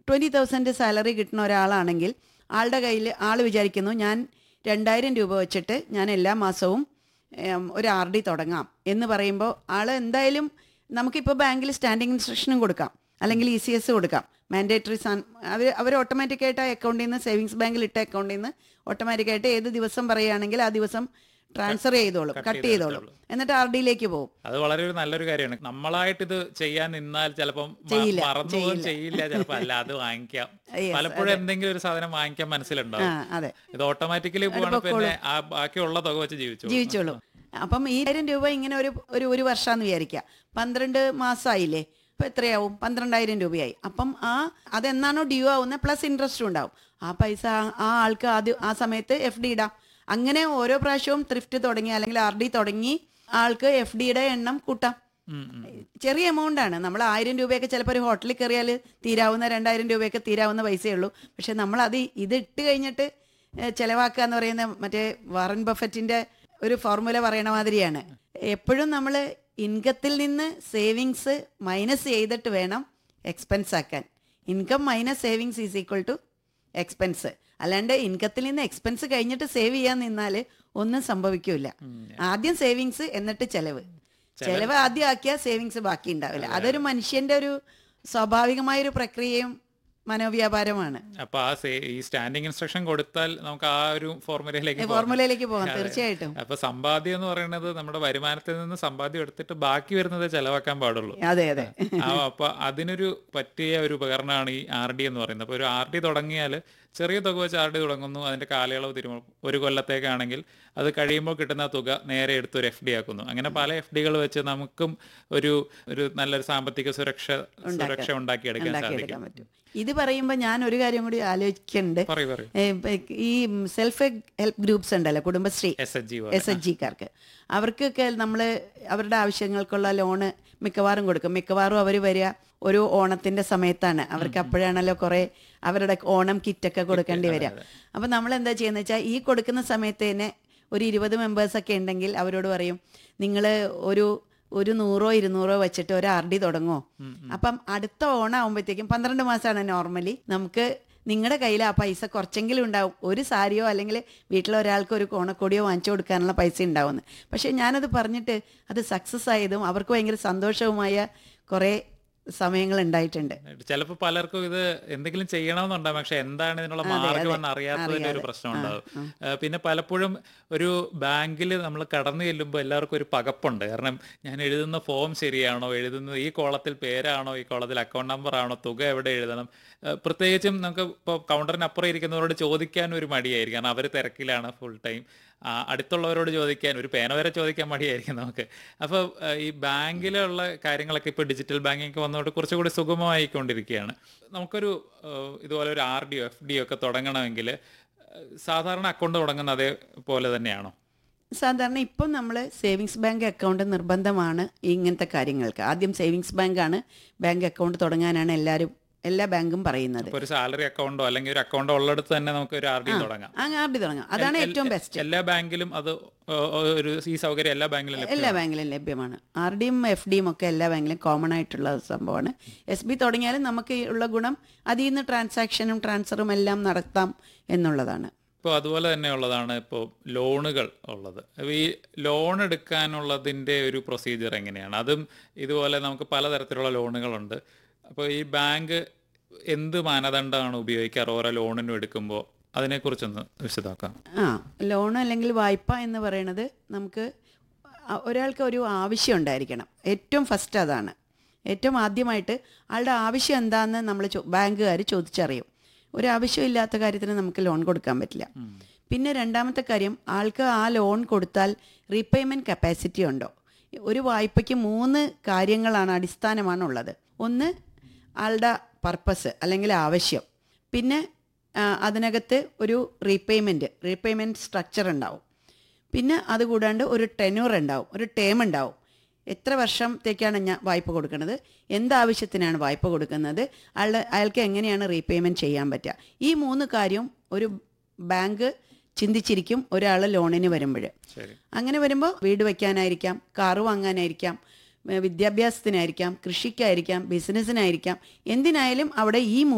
Twenty thousand salary കിട്ടുന്ന ഒരാളാണെങ്കിൽ ആളുടെ കയ്യിൽ ആൾ വിചാരിക്കുന്നു ഞാൻ രണ്ടായിരം രൂപ വെച്ചിട്ട് ഞാൻ എല്ലാ മാസവും ഏം, ഒരു ആർ ഡി തുടങ്ങാം എന്ന് പറയുമ്പോൾ ആൾ എന്തായാലും നമുക്കിപ്പോൾ ബാങ്കിൽ സ്റ്റാൻഡിങ് ഇൻസ്ട്രക്ഷനും കൊടുക്കാം അല്ലെങ്കിൽ ഇ സി എസ് കൊടുക്കാം മാൻഡേറ്ററി സാൻ അവർ അവർ ഓട്ടോമാറ്റിക്കായിട്ട് ആ അക്കൗണ്ടിൽ നിന്ന് സേവിങ്സ് ബാങ്കിൽ ഇട്ട അക്കൗണ്ടിൽ നിന്ന് ഓട്ടോമാറ്റിക്കായിട്ട് ഏത് ദിവസം പറയുകയാണെങ്കിൽ ആ ദിവസം ട്രാൻസ്ഫർ ചെയ്തോളും കട്ട് ചെയ്തോളും എന്നിട്ട് ആർ ഡിയിലേക്ക് പോകും അത് വളരെ ഒരു നല്ലൊരു കാര്യമാണ് നമ്മളായിട്ട് ഇത് ചെയ്യാൻ നിന്നാൽ ചിലപ്പം മ- ചെയ്യില്ല, മറന്നു പോകും ചെയ്യില്ല ചിലപ്പോ അല്ല അത് വാങ്ങിക്കാം Yes, പലപ്പോഴും എന്തെങ്കിലും ഒരു സാധനം വാങ്ങിക്കാൻ ആ മനസ്സിലുണ്ടാവും അതെ ഇത് ഓട്ടോമാറ്റിക്കലി പോവാണ് പിന്നെ ആ ബാക്കിയുള്ള തുക വെച്ച് ജീവിച്ചു ജീവിച്ചോളൂ അപ്പം ഈ ആയിരം രൂപ ഇങ്ങനെ ഒരു ഒരു ഒരു വർഷമാണെന്ന് വിചാരിക്കുക പന്ത്രണ്ട് മാസമായില്ലേ ഇപ്പം എത്രയാവും പന്ത്രണ്ടായിരം രൂപയായി അപ്പം ആ അതെന്നാണോ ഡ്യൂ ആവുന്നത് പ്ലസ് ഇൻട്രസ്റ്റും ഉണ്ടാവും ആ പൈസ ആ- ആ ആൾക്ക് ആദ്യം ആ സമയത്ത് എഫ് ഡി ഇടാം അങ്ങനെ ഓരോ പ്രാവശ്യവും ത്രിഫ്റ്റ് തുടങ്ങി അല്ലെങ്കിൽ ആർ ഡി തുടങ്ങി ആൾക്ക് എഫ് ഡിയുടെ എണ്ണം കൂട്ടാം ചെറിയ എമൗണ്ട് ആണ് നമ്മൾ ആയിരം രൂപയൊക്കെ ചിലപ്പോൾ ഒരു ഹോട്ടലിൽ കയറിയാൽ തീരാവുന്ന രണ്ടായിരം രൂപയൊക്കെ തീരാവുന്ന പൈസയേ ഉള്ളൂ പക്ഷെ നമ്മൾ അത് ഇത് ഇട്ട് കഴിഞ്ഞിട്ട് ഏഹ്, ചെലവാക്കുക എന്ന് പറയുന്ന മറ്റേ വാറൻ ബഫറ്റിന്റെ ഒരു ഫോർമുല പറയണ മാതിരിയാണ് എപ്പോഴും നമ്മൾ ഇൻകത്തിൽ നിന്ന് സേവിങ്സ് മൈനസ് ചെയ്തിട്ട് വേണം എക്സ്പെൻസ് ആക്കാൻ income minus savings is equal to expense അല്ലാണ്ട് ഇൻകത്തിൽ നിന്ന് എക്സ്പെൻസ് കഴിഞ്ഞിട്ട് സേവ് ചെയ്യാൻ നിന്നാൽ ഒന്നും സംഭവിക്കില്ല ആദ്യം സേവിങ്സ് എന്നിട്ട് ചെലവ് ചെലവ് ആദ്യം ആക്കിയാൽ സേവിങ്സ് ബാക്കി ഉണ്ടാവില്ല അതൊരു മനുഷ്യന്റെ ഒരു സ്വാഭാവികമായൊരു പ്രക്രിയയും മനോവ്യാപാരമാണ് അപ്പൊ ആ സേ- ഈ സ്റ്റാൻഡിങ് ഇൻസ്ട്രക്ഷൻ കൊടുത്താൽ നമുക്ക് ആ ഒരു ഫോർമുലയിലേക്ക് പോകാം. ഫോർമുലയിലേക്ക് പോകാം അതെ. തീർച്ചയായിട്ടും അപ്പൊ സമ്പാദ്യം എന്ന് പറയുന്നത് നമ്മുടെ വരുമാനത്തിൽ നിന്ന് സമ്പാദ്യം എടുത്തിട്ട് ബാക്കി വരുന്നത് ചെലവാക്കാൻ പാടുള്ളൂ അതെ അതെ ആ, അപ്പൊ അതിനൊരു പറ്റിയ ഒരു ഉപകരണമാണ് ഈ ആർ ഡി എന്ന് പറയുന്നത് അപ്പൊ ഒരു ആർ ഡി തുടങ്ങിയാൽ ചെറിയ തുക വെച്ച് ആർ ഡി തുടങ്ങുന്നു അതിന്റെ കാലയളവ് തിരുമ ഒരു കൊല്ലത്തേക്കാണെങ്കിൽ അത് കഴിയുമ്പോൾ കിട്ടുന്ന തുക നേരെ എടുത്ത് ഒരു എഫ് ഡി ആക്കുന്നു അങ്ങനെ പല എഫ് ഡികൾ വെച്ച് നമുക്കും ഒരു ഒരു നല്ലൊരു സാമ്പത്തിക സുരക്ഷ സുരക്ഷ ഉണ്ടാക്കിയെടുക്കാൻ സാധിക്കും ഉണ്ടാക്കിയെടുക്കാൻ പറ്റും ഇത് പറയുമ്പോൾ ഞാൻ ഒരു കാര്യം കൂടി ആലോചിക്കുന്നുണ്ട് പറയൂ പറയൂ ഏ, ഇപ്പൊ ഈ സെൽഫ് ഹെൽപ്പ് ഗ്രൂപ്പ്സ് ഉണ്ടല്ലോ Kudumbashree S H G S H ജിക്കാർക്ക് അവർക്കൊക്കെ നമ്മൾ അവരുടെ ആവശ്യങ്ങൾക്കുള്ള ലോണ് മിക്കവാറും കൊടുക്കും മിക്കവാറും അവർ വരിക ഒരു ഓണത്തിന്റെ സമയത്താണ് അവർക്ക് അപ്പോഴാണല്ലോ കുറെ അവരുടെ ഓണം കിറ്റൊക്കെ കൊടുക്കേണ്ടി വരിക അപ്പം നമ്മൾ എന്താ ചെയ്യുന്നത് വെച്ചാൽ ഈ കൊടുക്കുന്ന സമയത്ത് തന്നെ ഒരു ഇരുപത് മെമ്പേഴ്സ് ഒക്കെ ഉണ്ടെങ്കിൽ അവരോട് പറയും നിങ്ങൾ ഒരു ഒരു നൂറോ ഇരുന്നൂറോ വെച്ചിട്ട് ഒരു ആർ ഡി തുടങ്ങുമോ അപ്പം അടുത്ത ഓണം ആകുമ്പോഴത്തേക്കും പന്ത്രണ്ട് മാസമാണ് നോർമലി നമുക്ക് നിങ്ങളുടെ കയ്യിൽ ആ പൈസ കുറച്ചെങ്കിലും ഉണ്ടാവും ഒരു സാരിയോ അല്ലെങ്കിൽ വീട്ടിലെ ഒരാൾക്ക് ഒരു കോണക്കൊടിയോ വാങ്ങിച്ചു കൊടുക്കാനുള്ള പൈസ ഉണ്ടാവുമെന്ന് പക്ഷേ ഞാനത് പറഞ്ഞിട്ട് അത് സക്സസ് ആയതും അവർക്ക് ഭയങ്കര സന്തോഷവുമായ കുറേ സമയങ്ങൾ ഉണ്ടായിട്ടുണ്ട് ചിലപ്പോൾ പലർക്കും ഇത് എന്തെങ്കിലും ചെയ്യണമെന്നുണ്ടാവും പക്ഷെ എന്താണ് ഇതിനുള്ള മാർഗം എന്ന് അറിയാത്തതിന്റെ ഒരു പ്രശ്നം ഉണ്ടാവും ഏഹ് പിന്നെ പലപ്പോഴും ഒരു ബാങ്കിൽ നമ്മൾ കടന്നു ചെല്ലുമ്പോൾ എല്ലാവർക്കും ഒരു പകപ്പുണ്ട് കാരണം ഞാൻ എഴുതുന്ന ഫോം ശരിയാണോ എഴുതുന്നത് ഈ കോളത്തിൽ പേരാണോ ഈ കോളത്തിൽ അക്കൗണ്ട് നമ്പർ ആണോ തുക എവിടെ എഴുതണം ഏഹ് പ്രത്യേകിച്ചും നമുക്ക് ഇപ്പോൾ കൗണ്ടറിനപ്പുറം ഇരിക്കുന്നവരോട് ചോദിക്കാൻ ഒരു മടിയായിരിക്കും കാരണം അവർ തിരക്കിലാണ് ഫുൾ ടൈം ആ, അടുത്തുള്ളവരോട് ചോദിക്കാൻ ഒരു പേന വരെ ചോദിക്കാൻ മടിയായിരിക്കും നമുക്ക് അപ്പോൾ ഈ ബാങ്കിലുള്ള കാര്യങ്ങളൊക്കെ ഇപ്പോൾ ഡിജിറ്റൽ ബാങ്കിങ് ഒക്കെ വന്നതുകൊണ്ട് കുറച്ചുകൂടി സുഗമമായിക്കൊണ്ടിരിക്കുകയാണ് നമുക്കൊരു ആ, ഇതുപോലെ ഒരു ആർ ഡിയോ എഫ് ഡിയോ ഒക്കെ തുടങ്ങണമെങ്കിൽ ആ, സാധാരണ അക്കൗണ്ട് തുടങ്ങുന്ന അതേപോലെ തന്നെയാണോ സാധാരണ ഇപ്പം നമ്മൾ സേവിങ്സ് ബാങ്ക് അക്കൗണ്ട് നിർബന്ധമാണ് ഇങ്ങനത്തെ കാര്യങ്ങൾക്ക് ആദ്യം സേവിങ്സ് ബാങ്കാണ് ബാങ്ക് അക്കൗണ്ട് തുടങ്ങാനാണ് എല്ലാവരും എല്ലാ ബാങ്കും പറയുന്നത് ഇപ്പോൾ ഒരു സാലറി അക്കൗണ്ടോ അല്ലെങ്കിൽ ഒരു അക്കൗണ്ട് ഉള്ളിടത്ത് തന്നെ നമുക്ക് ഒരു ആർ ഡി തുടങ്ങാം ആ ആർ ഡി തുടങ്ങാം അതാണ് ഏറ്റവും ബെസ്റ്റ് എല്ലാ ബാങ്കിലും അത് ആ, ഒരു ഈ സൗകര്യം എല്ലാ ബാങ്കിലും ലഭ്യമാണ്. എല്ലാ ബാങ്കിലും ലഭ്യമാണ് ആർ ഡിയും എഫ് ഡിയും ഒക്കെ എല്ലാ ബാങ്കിലും കോമൺ ആയിട്ടുള്ള സംഭവമാണ് എസ് ബി തുടങ്ങിയാലും നമുക്ക് ഉള്ള ഗുണം അതിൽ നിന്ന് ട്രാൻസാക്ഷനും ട്രാൻസ്ഫറും എല്ലാം നടത്താം എന്നുള്ളതാണ് ഇപ്പോൾ അതുപോലെ തന്നെയുള്ളതാണ് ഇപ്പോൾ ലോണുകൾ ഉള്ളത് അപ്പോൾ ഈ ലോൺ എടുക്കാനുള്ളതിൻ്റെ ഒരു പ്രൊസീജിയർ എങ്ങനെയാണ് അതും ഇതുപോലെ നമുക്ക് പലതരത്തിലുള്ള ലോണുകളുണ്ട് അപ്പോൾ ഈ ബാങ്ക് എന്ത് മാനദണ്ഡമാണ് ഉപയോഗിക്കാറ് ഓരോ ലോണിനും എടുക്കുമ്പോൾ അതിനെക്കുറിച്ചൊന്ന് വിശദമാക്കാം ആ ലോൺ അല്ലെങ്കിൽ വായ്പ എന്ന് പറയുന്നത് നമുക്ക് അ- ഒരാൾക്ക് ഒരു ആവശ്യം ഉണ്ടായിരിക്കണം ഏറ്റവും ഫസ്റ്റ് അതാണ് ഏറ്റവും ആദ്യമായിട്ട് ആളുടെ ആവശ്യം എന്താണെന്ന് നമ്മൾ ബാങ്കുകാർ ചോദിച്ചറിയും ഒരു ആവശ്യമില്ലാത്ത കാര്യത്തിന് നമുക്ക് ലോൺ കൊടുക്കാൻ പറ്റില്ല പിന്നെ രണ്ടാമത്തെ കാര്യം ആൾക്ക് ആ ലോൺ കൊടുത്താൽ റീപേയ്മെൻറ്റ് കപ്പാസിറ്റി ഉണ്ടോ ഒരു വായ്പയ്ക്ക് മൂന്ന് കാര്യങ്ങളാണ് അടിസ്ഥാനമാണ് ഉള്ളത് ഒന്ന് ആളുടെ പർപ്പസ് അല്ലെങ്കിൽ ആവശ്യം പിന്നെ ആ, അതിനകത്ത് ഒരു റീപേയ്മെൻറ്റ് റീപേയ്മെൻറ്റ് സ്ട്രക്ചർ ഉണ്ടാവും പിന്നെ അതുകൂടാണ്ട് ഒരു ടെന്യൂർ ഉണ്ടാവും ഒരു ടേം ഉണ്ടാവും എത്ര വർഷത്തേക്കാണ് ഞാൻ വായ്പ കൊടുക്കുന്നത് എന്താവശ്യത്തിനാണ് വായ്പ കൊടുക്കുന്നത് അയാളുടെ അയാൾക്ക് എങ്ങനെയാണ് റീപേയ്മെൻറ്റ് ചെയ്യാൻ പറ്റുക ഈ മൂന്ന് കാര്യം ഒരു ബാങ്ക് ചിന്തിച്ചിരിക്കും ഒരാൾ ലോണിന് വരുമ്പോൾ ശരി അങ്ങനെ വരുമ്പോൾ വീട് വയ്ക്കാനായിരിക്കാം കാറ് വാങ്ങാനായിരിക്കാം ഏ, വിദ്യാഭ്യാസത്തിനായിരിക്കാം കൃഷിക്കായിരിക്കാം ബിസിനസ്സിനായിരിക്കാം എന്തിനായാലും അവിടെ ഈ